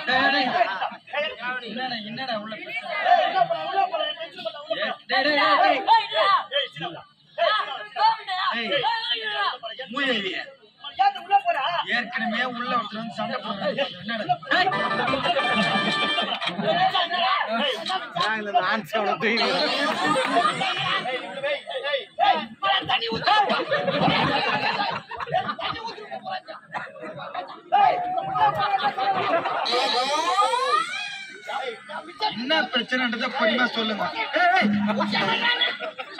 டேய், டேய், டேய். என்னடா என்னடா உள்ள பிரச்சனை டேய், டேய், டேய், டேய். ஏய், மூதேவி. ஏற்கனவே உள்ள ஒருத்தர் வந்து சண்டை போடுறாங்க என்னடா டேய். என்ன பிரச்சனைன்றத பொறுமையா சொல்லுங்க ஏய், ஏய்.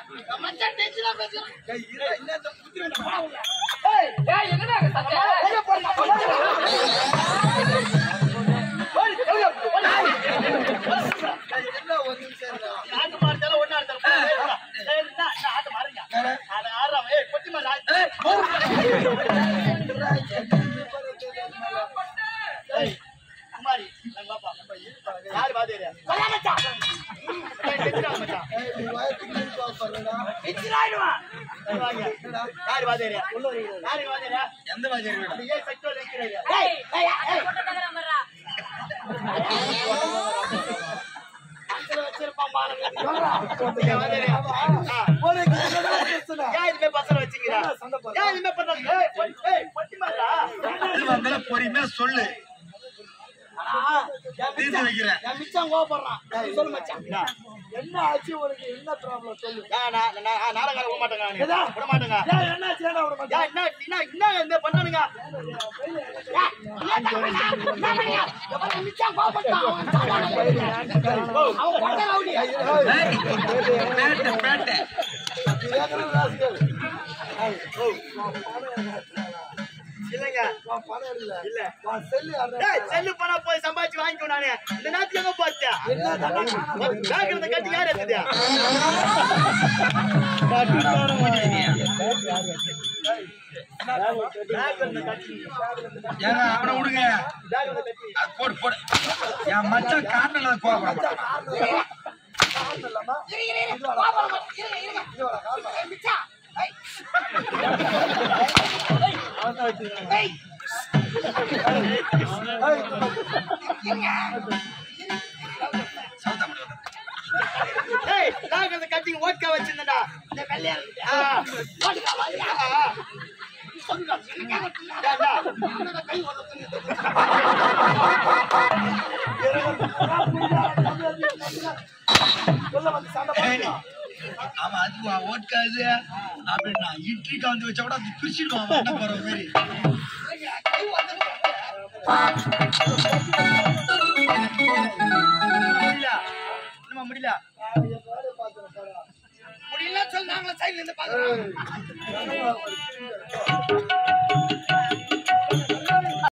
எந்த மாதிரி வீடா? இது வந்தாலும் பொறுமையா சொல்லு தீர்த்து வைக்கிறேன் என்ன ஆச்சு உனக்கு என்ன ப்ராப்ளம் சொல்லு நாடகம் விட மாட்டேங்க விட மாட்டேங்க ஏன் என்ன சேனா விட மாட்டேன் ஏன் என்ன என்ன என்ன இந்த பண்ணானுங்க ஏய், பேட்டை பேட்டை இல்லைங்க பணம் இல்ல இல்ல உன் செல்லு அந்த டேய் செல்லு பணம் போய் சம்பாதிச்சு வாங்கிக்கோ நானு இந்த நேரத்துல எங்க போச்சா என்ன தண்டனை? பேக்கிறத கட்டி யார் எடுத்துதா ஏங்க அவனை விடுங்க அது போடு போடு என் மச்சான் காட்டில கோபப்பட இல்லம்மா? இது வேணாம். இது வேணாம். சவுத்தா முடியாது டேய் பேக்கிறத கட்டி ஓட்கா வச்சிருந்தடா இந்த கல்யாணம் ஓட்கா வாங்கியா சொல்ல வந்து சண்டை போடுறியா? அவன் அது ஓட்காது அப்படின்னா இட்லி கலந்து வச்சா கூட அது பிரிச்சிடுவான் அவன் என்ன போற மாதிரி முடியல நம்ம முடியல நான் என் வேலையை பார்த்துக்கிறேன், பாரு. முடியல சொல்லி நாங்களும் சைடுல இருந்து பாக்குறோம் ஏய்,